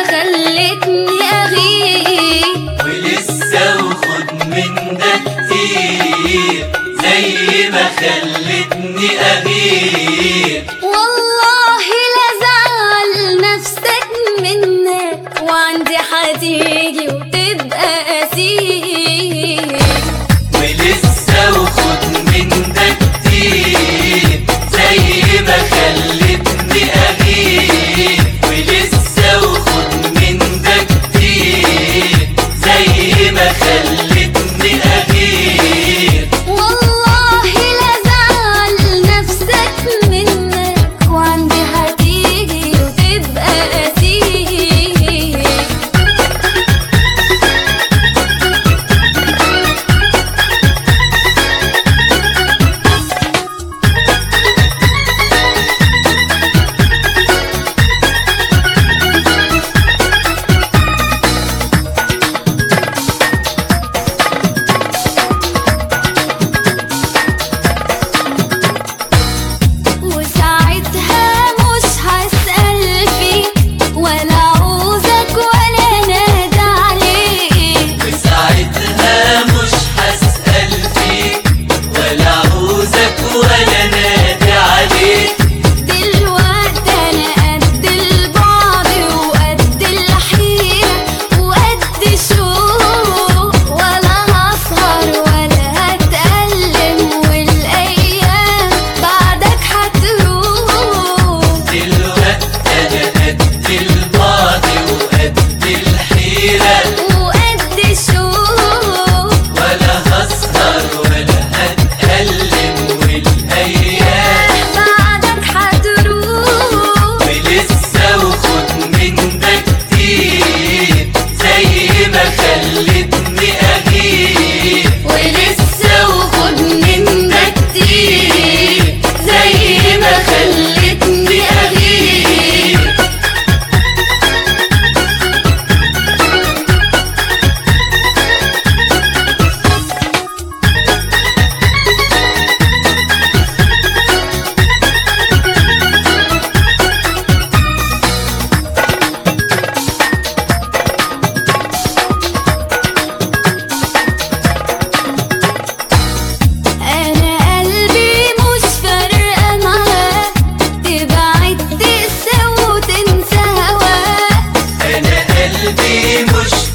خلتني اغيب ولسه وخد من ده كتير زي ما خلتني أغير والله لا زعل نفسك منك وعندي هتيجي وتبقى اسير ولسه وخد من ده كتير زي ما خلتني أغير ولسه وخد من ده كتير زي ما خلتني أغير والله لا زعل نفسك منك وعندي هتيجي وتبقى اسير وساعتها مش هسأل فيك ولا عوزك ولا نادى عليك وساعتها مش هسأل فيك ولا عوزك ولا نادي عليك دلوقتي انا قد البعد وقد الحيرة وقد الشوق ولا هسهر ولا هتألم والايام بعدك هتروح دلوقتي أنا قد البعد وقد الحيرة وقد الشوق ولا هسهر ولا هتألم والأيام بعدك هتروح ولسه وخد من ده كتير زي ما خلتني أغير ولسه وخد من ده كتير زي ما خلتني اغير انا قلبي مش فارقه معاه تبعد تقسى وتنسى هواه أنا قلبي مش